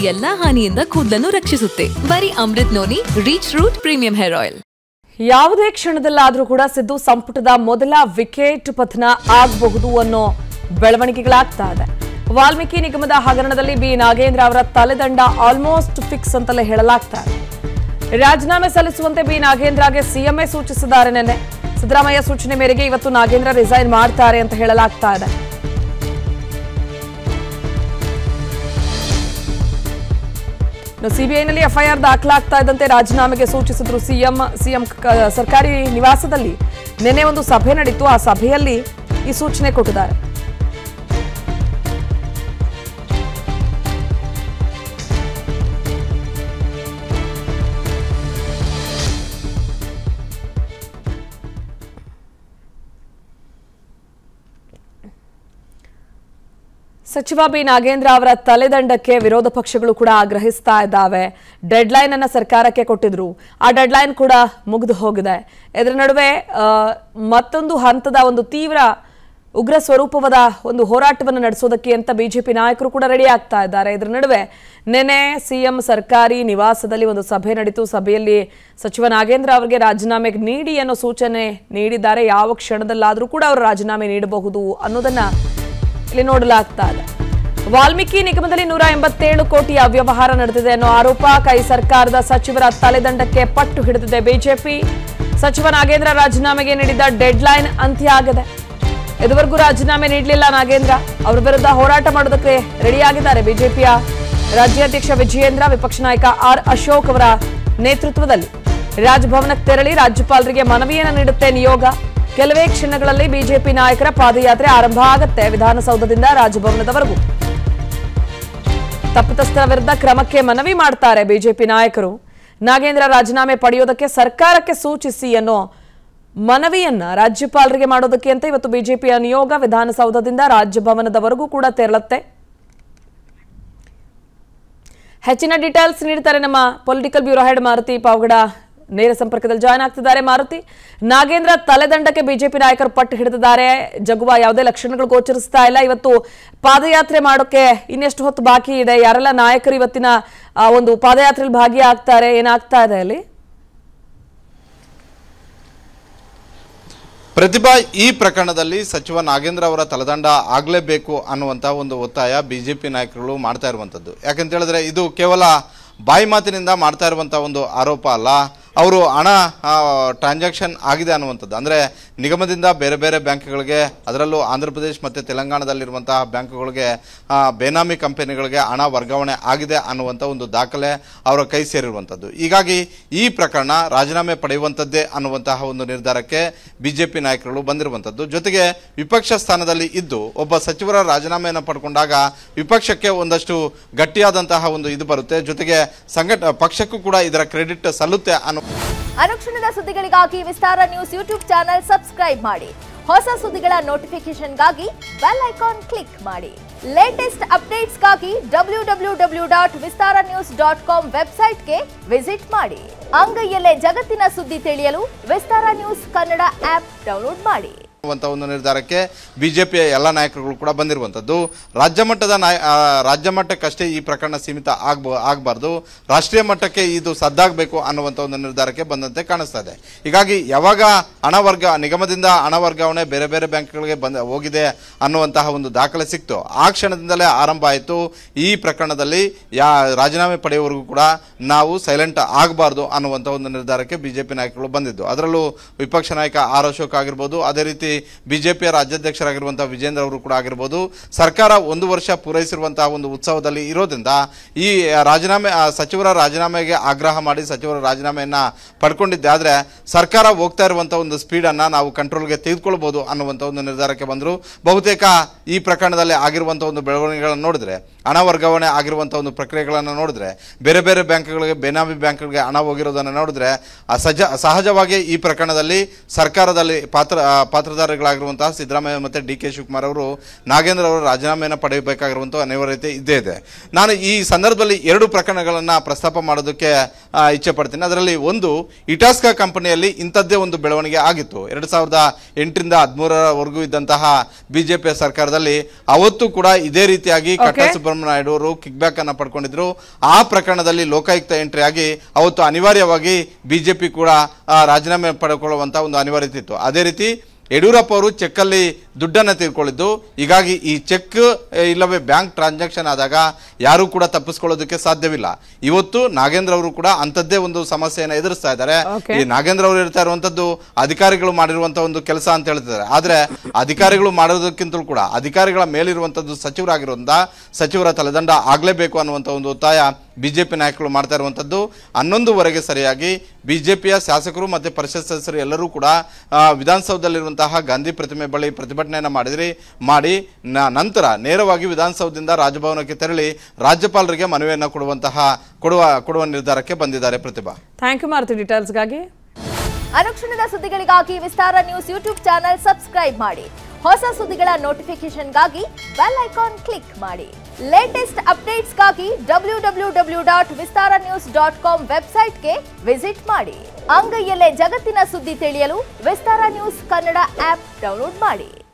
ಎಲ್ಲಾ ಹಾನಿಯಿಂದ ಕೂದಲನ್ನು ರಕ್ಷಿಸುತ್ತೆ ಬರೀ Amrut noni reach root premium hair oil ಯಾವುದೇ ಕ್ಷಣದಲ್ಲಾದ್ರೂ ಕೂಡ ಸಿದ್ದು ಸಂಪುಟದ ಮೊದಲ ವಿಕೆಟ್ ಪತನ ಆಗಬಹುದು ಅನ್ನೋ ಬೆಳವಣಿಗೆಗಳಾಗ್ತಾ ಇದೆ ವಾಲ್ಮೀಕಿ ನಿಗಮದ ಹಗರಣದಲ್ಲಿ ಬಿ ನಾಗೇಂದ್ರ ಅವರ ತಲೆದಂಡ ಆಲ್ಮೋಸ್ಟ್ ಫಿಕ್ಸ್ ಅಂತಲೇ ಹೇಳಲಾಗ್ತಾ ಇದೆ ರಾಜೀನಾಮೆ ಸಲ್ಲಿಸುವಂತೆ ಬಿ ನಾಗೇಂದ್ರಗೆ ಸಿಎಂಎ ಸೂಚಿಸಿದ್ದಾರೆ ನಿನ್ನೆ ಸಿದ್ದರಾಮಯ್ಯ ಸೂಚನೆ ಮೇರೆಗೆ ಇವತ್ತು ನಾಗೇಂದ್ರ ರಿಸೈನ್ ಮಾಡ್ತಾರೆ ಅಂತ ಹೇಳಲಾಗ್ತಾ ಇದೆ ಇನ್ನು ಸಿಬಿಐನಲ್ಲಿ ಎಫ್ಐಆರ್ ದಾಖಲಾಗ್ತಾ ಇದ್ದಂತೆ ರಾಜೀನಾಮೆಗೆ ಸೂಚಿಸಿದ್ರು ಸಿಎಂ ಸಿಎಂ ಕ- ಸರ್ಕಾರಿ ನಿವಾಸದಲ್ಲಿ ನಿನ್ನೆ ಒಂದು ಸಭೆ ನಡೀತು ಆ ಸಭೆಯಲ್ಲಿ ಈ ಸೂಚನೆ ಕೊಟ್ಟಿದ್ದಾರೆ ಸಚಿವ ಬಿ ನಾಗೇಂದ್ರ ಅವರ ತಲೆದಂಡಕ್ಕೆ ವಿರೋಧ ಪಕ್ಷಗಳು ಕೂಡ ಆಗ್ರಹಿಸ್ತಾ ಇದ್ದಾವೆ ಡೆಡ್ಲೈನ್ ಅನ್ನ ಸರ್ಕಾರಕ್ಕೆ ಕೊಟ್ಟಿದ್ರು ಆ ಡೆಡ್ಲೈನ್ ಕೂಡ ಮುಗಿದು ಹೋಗಿದೆ ಇದರ ನಡುವೆ ಆ, ಮತ್ತೊಂದು ಹಂತದ ಒಂದು ತೀವ್ರ ಉಗ್ರ ಸ್ವರೂಪವಾದ ಒಂದು ಹೋರಾಟವನ್ನು ನಡೆಸೋದಕ್ಕೆ ಅಂತ ಬಿಜೆಪಿ ನಾಯಕರು ಕೂಡ ರೆಡಿ ಆಗ್ತಾ ಇದ್ದಾರೆ ಇದರ ನಡುವೆ ನಿನ್ನೆ ಸಿಎಂ ಸರ್ಕಾರಿ ನಿವಾಸದಲ್ಲಿ ಒಂದು ಸಭೆ ನಡೀತು ಸಭೆಯಲ್ಲಿ ಸಚಿವ ನಾಗೇಂದ್ರ ಅವರಿಗೆ ರಾಜೀನಾಮೆ ನೀಡಿ ಅನ್ನೋ ಸೂಚನೆ ನೀಡಿದ್ದಾರೆ ಯಾವ ಕ್ಷಣದಲ್ಲಾದರೂ ಕೂಡ ಅವರು ರಾಜೀನಾಮೆ ನೀಡಬಹುದು ಅನ್ನೋದನ್ನ ಇಲ್ಲಿ ನೋಡಲಾಗ್ತಾ ಇದೆ ವಾಲ್ಮೀಕಿ ನಿಗಮದಲ್ಲಿ ನೂರ ಎಂಬತ್ತೇಳು ಕೋಟಿ ಅವ್ಯವಹಾರ ನಡೆದಿದೆ ಅನ್ನೋ ಆರೋಪ ಕೈ ಸರ್ಕಾರದ ಸಚಿವರ ತಲೆದಂಡಕ್ಕೆ ಪಟ್ಟು ಹಿಡಿದಿದೆ ಬಿಜೆಪಿ ಸಚಿವ ನಾಗೇಂದ್ರ ರಾಜೀನಾಮೆಗೆ ನೀಡಿದ್ದ ಡೆಡ್ಲೈನ್ ಅಂತ್ಯ ಆಗಿದೆ ಇದುವರೆಗೂ ರಾಜೀನಾಮೆ ನೀಡಲಿಲ್ಲ ನಾಗೇಂದ್ರ ಅವರ ವಿರುದ್ಧ ಹೋರಾಟ ಮಾಡೋದಕ್ಕೆ ರೆಡಿಯಾಗಿದ್ದಾರೆ ಬಿಜೆಪಿಯ ರಾಜ್ಯಾಧ್ಯಕ್ಷ ವಿಜಯೇಂದ್ರ ವಿಪಕ್ಷ ನಾಯಕ ಆರ್ ಅಶೋಕ್ ಅವರ ನೇತೃತ್ವದಲ್ಲಿ ರಾಜಭವನಕ್ಕೆ ತೆರಳಿ ರಾಜ್ಯಪಾಲರಿಗೆ ಮನವಿಯನ್ನು ನೀಡುತ್ತೆ ನಿಯೋಗ ಕೆಲವೇ ಕ್ಷಣಗಳಲ್ಲಿ ಬಿಜೆಪಿ ನಾಯಕರ ಪಾದಯಾತ್ರೆ ಆರಂಭ ಆಗುತ್ತೆ ವಿಧಾನಸೌಧದಿಂದ ರಾಜಭವನದವರೆಗೂ ತಪ್ಪಿತಸ್ಥರ ವಿರುದ್ಧ ಕ್ರಮಕ್ಕೆ ಮನವಿ ಮಾಡ್ತಾರೆ ಬಿಜೆಪಿ ನಾಯಕರು ನಾಗೇಂದ್ರ ರಾಜೀನಾಮೆ ಪಡೆಯೋದಕ್ಕೆ ಸರ್ಕಾರಕ್ಕೆ ಸೂಚಿಸಿ ಅನ್ನೋ ಮನವಿಯನ್ನ ರಾಜ್ಯಪಾಲರಿಗೆ ಮಾಡೋದಕ್ಕೆ ಅಂತ ಇವತ್ತು ಬಿಜೆಪಿಯ ನಿಯೋಗ ವಿಧಾನಸೌಧದಿಂದ ರಾಜಭವನದವರೆಗೂ ಕೂಡ ತೆರಳುತ್ತೆ ಹೆಚ್ಚಿನ ಡೀಟೇಲ್ಸ್ ನೀಡ್ತಾರೆ ನಮ್ಮ political bureau head Maruti Pavagada ನೇರ ಸಂಪರ್ಕದಲ್ಲಿ ಜಾಯ್ನ್ ಆಗ್ತಿದ್ದಾರೆ ಮಾರುತಿ ನಾಗೇಂದ್ರ ತಲೆದಂಡಕ್ಕೆ ಬಿಜೆಪಿ ನಾಯಕರು ಪಟ್ಟು ಹಿಡಿದಿದ್ದಾರೆ ಜಗುವ ಯಾವುದೇ ಲಕ್ಷಣಗಳು ಗೋಚರಿಸ್ತಾ ಇಲ್ಲ ಇವತ್ತು ಪಾದಯಾತ್ರೆ ಮಾಡೋಕೆ ಇನ್ನೆಷ್ಟು ಹೊತ್ತು ಬಾಕಿ ಇದೆ ಯಾರೆಲ್ಲ ನಾಯಕರು ಇವತ್ತಿನ ಆ, ಒಂದು ಪಾದಯಾತ್ರೆಯಲ್ಲಿ ಭಾಗಿಯಾಗ್ತಾರೆ ಏನಾಗ್ತಾ ಇದೆ ಅಲ್ಲಿ ಪ್ರತಿಭಾ ಈ ಪ್ರಕರಣದಲ್ಲಿ ಸಚಿವ ನಾಗೇಂದ್ರ ಅವರ ತಲೆದಂಡ ಆಗಲೇಬೇಕು ಅನ್ನುವಂಥ ಒಂದು ಒತ್ತಾಯ ಬಿಜೆಪಿ ನಾಯಕರುಗಳು ಮಾಡ್ತಾ ಇರುವಂಥದ್ದು ಯಾಕಂತ ಹೇಳಿದ್ರೆ ಇದು ಕೇವಲ ಬಾಯಿ ಮಾತಿನಿಂದ ಮಾಡ್ತಾ ಇರುವಂಥ ಒಂದು ಆರೋಪ ಅಲ್ಲ ಅವರು ಹಣ ಟ್ರಾನ್ಸಾಕ್ಷನ್ ಆಗಿದೆ ಅನ್ನುವಂಥದ್ದು ಅಂದರೆ ನಿಗಮದಿಂದ ಬೇರೆ ಬೇರೆ ಬ್ಯಾಂಕ್ಗಳಿಗೆ ಅದರಲ್ಲೂ ಆಂಧ್ರ ಪ್ರದೇಶ್ ಮತ್ತು ತೆಲಂಗಾಣದಲ್ಲಿರುವಂತಹ ಬ್ಯಾಂಕ್ಗಳಿಗೆ ಆ, ಬೇನಾಮಿ ಕಂಪನಿಗಳಿಗೆ ಹಣ ವರ್ಗಾವಣೆ ಆಗಿದೆ ಅನ್ನುವಂಥ ಒಂದು ದಾಖಲೆ ಅವರ ಕೈ ಸೇರಿರುವಂಥದ್ದು ಹೀಗಾಗಿ ಈ ಪ್ರಕರಣ ರಾಜೀನಾಮೆ ಪಡೆಯುವಂಥದ್ದೇ ಅನ್ನುವಂತಹ ಒಂದು ನಿರ್ಧಾರಕ್ಕೆ ಬಿಜೆಪಿ ನಾಯಕರುಗಳು ಬಂದಿರುವಂಥದ್ದು ಜೊತೆಗೆ ವಿಪಕ್ಷ ಸ್ಥಾನದಲ್ಲಿ ಇದ್ದು ಒಬ್ಬ ಸಚಿವರ ರಾಜೀನಾಮೆಯನ್ನು ಪಡ್ಕೊಂಡಾಗ ವಿಪಕ್ಷಕ್ಕೆ ಒಂದಷ್ಟು ಗಟ್ಟಿಯಾದಂತಹ ಒಂದು ಇದು ಬರುತ್ತೆ ಜೊತೆಗೆ ಸಂಘಟ ಪಕ್ಷಕ್ಕೂ ಕೂಡ ಇದರ ಕ್ರೆಡಿಟ್ ಸಲ್ಲುತ್ತೆ ಅನ್ನೋ ಅನುಕ್ಷಣದ ಸುದ್ದಿಗಳಿಗಾಗಿ Vistara news YouTube channel subscribe ಮಾಡಿ ಹೊಸ ಸುದ್ದಿಗಳ ನೋಟಿಫಿಕೇಶನ್ಗಾಗಿ ಬೆಲ್ ಐಕಾನ್ ಕ್ಲಿಕ್ ಮಾಡಿ ಲೇಟೆಸ್ಟ್ ಅಪ್ಡೇಟ್ಸ್ಗಾಗಿ W W W dot Vistara news dot com ವೆಬ್ಸೈಟ್ಗೆ ವಿಸಿಟ್ ಮಾಡಿ ಅಂಗೈಯಲ್ಲೇ ಜಗತ್ತಿನ ಸುದ್ದಿ ತಿಳಿಯಲು Vistara news Kannada app download ಮಾಡಿ ಅನ್ನುವಂಥ ಒಂದು ನಿರ್ಧಾರಕ್ಕೆ ಬಿಜೆಪಿಯ ಎಲ್ಲ ನಾಯಕರುಗಳು ಕೂಡ ಬಂದಿರುವಂಥದ್ದು ರಾಜ್ಯ ಮಟ್ಟದ ನಾಯ ಆ, ರಾಜ್ಯ ಮಟ್ಟಕ್ಕಷ್ಟೇ ಈ ಪ್ರಕರಣ ಸೀಮಿತ ಆಗ್ಬ ಆಗಬಾರ್ದು ರಾಷ್ಟ್ರೀಯ ಮಟ್ಟಕ್ಕೆ ಇದು ಸದ್ದಾಗಬೇಕು ಅನ್ನುವಂಥ ಒಂದು ನಿರ್ಧಾರಕ್ಕೆ ಬಂದಂತೆ ಕಾಣಿಸ್ತಾ ಇದೆ ಹೀಗಾಗಿ ಯಾವಾಗ ಹಣ ವರ್ಗ ನಿಗಮದಿಂದ ಹಣ ವರ್ಗಾವಣೆ ಬೇರೆ ಬೇರೆ ಬ್ಯಾಂಕ್ಗಳಿಗೆ ಬಂದ ಹೋಗಿದೆ ಅನ್ನುವಂತಹ ಒಂದು ದಾಖಲೆ ಸಿಕ್ತು ಆ ಕ್ಷಣದಿಂದಲೇ ಆರಂಭ ಆಯಿತು ಈ ಪ್ರಕರಣದಲ್ಲಿ ಯಾ ರಾಜೀನಾಮೆ ಪಡೆಯುವವರೆಗೂ ಕೂಡ ನಾವು ಸೈಲೆಂಟ್ ಆಗಬಾರ್ದು ಅನ್ನುವಂಥ ಒಂದು ನಿರ್ಧಾರಕ್ಕೆ ಬಿಜೆಪಿ ನಾಯಕರು ಬಂದಿದ್ದು ಅದರಲ್ಲೂ ವಿಪಕ್ಷ ನಾಯಕ ಆರ್ ಅಶೋಕ್ ಆಗಿರ್ಬೋದು ಅದೇ ರೀತಿ ಬಿಜೆಪಿಯ ರಾಜ್ಯಾಧ್ಯಕ್ಷರಾಗಿರುವಂತಹ ವಿಜೇಂದ್ರ ಅವರು ಕೂಡ ಆಗಿರ್ಬೋದು ಸರ್ಕಾರ ಒಂದು ವರ್ಷ ಪೂರೈಸಿರುವಂತಹ ಒಂದು ಉತ್ಸವದಲ್ಲಿ ಇರೋದ್ರಿಂದ ಈ ರಾಜೀನಾಮೆ ಆ, ಸಚಿವರ ರಾಜೀನಾಮೆಗೆ ಆಗ್ರಹ ಮಾಡಿ ಸಚಿವರ ರಾಜೀನಾಮೆಯನ್ನ ಪಡ್ಕೊಂಡಿದ್ದೆ ಆದರೆ ಸರ್ಕಾರ ಹೋಗ್ತಾ ಇರುವಂಥ ಒಂದು ಸ್ಪೀಡನ್ನು ನಾವು ಕಂಟ್ರೋಲ್ಗೆ ತೆಗೆದುಕೊಳ್ಬೋದು ಅನ್ನುವಂಥ ಒಂದು ನಿರ್ಧಾರಕ್ಕೆ ಬಂದರು ಬಹುತೇಕ ಈ ಪ್ರಕರಣದಲ್ಲಿ ಆಗಿರುವಂಥ ಒಂದು ಬೆಳವಣಿಗೆಗಳನ್ನು ನೋಡಿದ್ರೆ ಹಣ ವರ್ಗಾವಣೆ ಆಗಿರುವಂಥ ಒಂದು ಪ್ರಕ್ರಿಯೆಗಳನ್ನು ನೋಡಿದ್ರೆ ಬೇರೆ ಬೇರೆ ಬ್ಯಾಂಕ್ ಬ್ಯಾಂಕ್ಗಳಿಗೆ ಬೇನಾಮಿ ಬ್ಯಾಂಕ್ಗಳಿಗೆ ಹಣ ಹೋಗಿರೋದನ್ನು ನೋಡಿದ್ರೆ ಅಸಹಜ ಸಹಜವಾಗಿ ಈ ಪ್ರಕರಣದಲ್ಲಿ ಸರ್ಕಾರದಲ್ಲಿ ಪಾತ್ರ ಆ, ಪಾತ್ರಧಾರಿಗಳಾಗಿರುವಂತಹ ಸಿದ್ದರಾಮಯ್ಯ ಮತ್ತು ಡಿ ಕೆ ಶಿವಕುಮಾರ್ ಅವರು ನಾಗೇಂದ್ರ ಅವರು ರಾಜೀನಾಮೆಯನ್ನು ಪಡೆಯಬೇಕಾಗಿರುವಂಥ ಅನಿವಾರ್ಯತೆ ಇದ್ದೇ ಇದೆ ನಾನು ಈ ಸಂದರ್ಭದಲ್ಲಿ ಎರಡು ಪ್ರಕರಣಗಳನ್ನು ಪ್ರಸ್ತಾಪ ಮಾಡೋದಕ್ಕೆ ಆ, ಇಚ್ಛೆ ಪಡ್ತೀನಿ ಅದರಲ್ಲಿ ಒಂದು ಇಟಾಸ್ಕಾ ಕಂಪನಿಯಲ್ಲಿ ಇಂಥದ್ದೇ ಒಂದು ಬೆಳವಣಿಗೆ ಆಗಿತ್ತು ಎರಡು ಸಾವಿರದ ಎಂಟರಿಂದ ಹದಿಮೂರರವರೆಗೂ ಇದ್ದಂತಹ ಬಿಜೆಪಿಯ ಸರ್ಕಾರದಲ್ಲಿ ಅವತ್ತು ಕೂಡ ಇದೇ ರೀತಿಯಾಗಿ ಕಟ್ಟ Okay. ಸುಬ್ರಹ್ಮಣ್ಯ ನಾಯ್ಡು ಅವರು ಕಿಕ್ ಬ್ಯಾಕ್ ಅನ್ನ ಪಡ್ಕೊಂಡಿದ್ರು ಆ ಪ್ರಕರಣದಲ್ಲಿ ಲೋಕಾಯುಕ್ತ ಎಂಟ್ರಿ ಆಗಿ ಅವತ್ತು ಅನಿವಾರ್ಯವಾಗಿ ಬಿಜೆಪಿ ಕೂಡ ಆ, ರಾಜೀನಾಮೆ ಪಡ್ಕೊಳ್ಳುವಂತ ಒಂದು ಅನಿವಾರ್ಯತೆ ಇತ್ತು ಅದೇ ರೀತಿ ಯಡಿಯೂರಪ್ಪ ಅವರು ಚೆಕ್ಕಲ್ಲಿ ದುಡ್ಡನ್ನು ತೀರ್ಕೊಳ್ಳಿದ್ದು ಹೀಗಾಗಿ ಈ ಚೆಕ್ ಇಲ್ಲವೇ ಬ್ಯಾಂಕ್ ಟ್ರಾನ್ಸಾಕ್ಷನ್ ಆದಾಗ ಯಾರೂ ಕೂಡ ತಪ್ಪಿಸ್ಕೊಳ್ಳೋದಕ್ಕೆ ಸಾಧ್ಯವಿಲ್ಲ ಇವತ್ತು ನಾಗೇಂದ್ರ ಅವರು ಕೂಡ ಅಂಥದ್ದೇ ಒಂದು ಸಮಸ್ಯೆಯನ್ನು ಎದುರಿಸ್ತಾ ಇದ್ದಾರೆ Okay. ಈ ನಾಗೇಂದ್ರ ಅವರು ಹೇಳ್ತಾ ಇರುವಂತದ್ದು ಅಧಿಕಾರಿಗಳು ಮಾಡಿರುವಂತ ಒಂದು ಕೆಲಸ ಅಂತ ಹೇಳ್ತಿದ್ದಾರೆ ಆದ್ರೆ ಅಧಿಕಾರಿಗಳು ಮಾಡೋದಕ್ಕಿಂತಲೂ ಕೂಡ ಅಧಿಕಾರಿಗಳ ಮೇಲಿರುವಂತದ್ದು ಸಚಿವರಾಗಿರುವಂತ ಸಚಿವರ ತಲೆದಂಡ ಆಗ್ಲೇಬೇಕು ಅನ್ನುವಂತ ಒಂದು ಒತ್ತಾಯ ಬಿಜೆಪಿ ನಾಯಕರು ಮಾಡ್ತಾ ಇರುವಂತದ್ದು ಹನ್ನೊಂದುವರೆಗೆ ಸರಿಯಾಗಿ ಬಿಜೆಪಿಯ ಶಾಸಕರು ಮತ್ತೆ ಪರಿಷತ್ ಸದಸ್ಯರು ಎಲ್ಲರೂ ಕೂಡ ಆ, ವಿಧಾನಸೌಧದಲ್ಲಿರುವಂತಹ ಗಾಂಧಿ ಪ್ರತಿಮೆ ಬಳಿ ಪ್ರತಿಭಟನೆಯನ್ನ ಮಾಡಿದ್ರಿ ಮಾಡಿ ನ- ನಂತರ ನೇರವಾಗಿ ವಿಧಾನಸೌಧದಿಂದ ರಾಜಭವನಕ್ಕೆ ತೆರಳಿ ರಾಜ್ಯಪಾಲರಿಗೆ ಮನವಿಯನ್ನ ಕೊಡುವಂತಹ ಕೊಡುವ ಕೊಡುವ ನಿರ್ಧಾರಕ್ಕೆ ಬಂದಿದ್ದಾರೆ ಪ್ರತಿಭಾ ಥ್ಯಾಂಕ್ ಯು ಮಾರುತಿ ಡೀಟೇಲ್ಸ್ಗಾಗಿ ಅನುಕ್ಷಣದ ಸುದ್ದಿಗಳಿಗಾಗಿ Vistara news YouTube channel subscribe ಮಾಡಿ ಹೊಸ ಸುದ್ದಿಗಳ ನೋಟಿಫಿಕೇಶನ್ಗಾಗಿ ಬೆಲ್ ಐಕಾನ್ ಕ್ಲಿಕ್ ಮಾಡಿ ಲೇಟೆಸ್ಟ್ ಅಪ್ಡೇಟ್ಸ್ಗಾಗಿ W W W dot Vistara news dot com ವೆಬ್ಸೈಟ್ಗೆ ವಿಸಿಟ್ ಮಾಡಿ ಅಂಗೈಯಲ್ಲೇ ಜಗತ್ತಿನ ಸುದ್ದಿ ತಿಳಿಯಲು Vistara news Kannada app download ಮಾಡಿ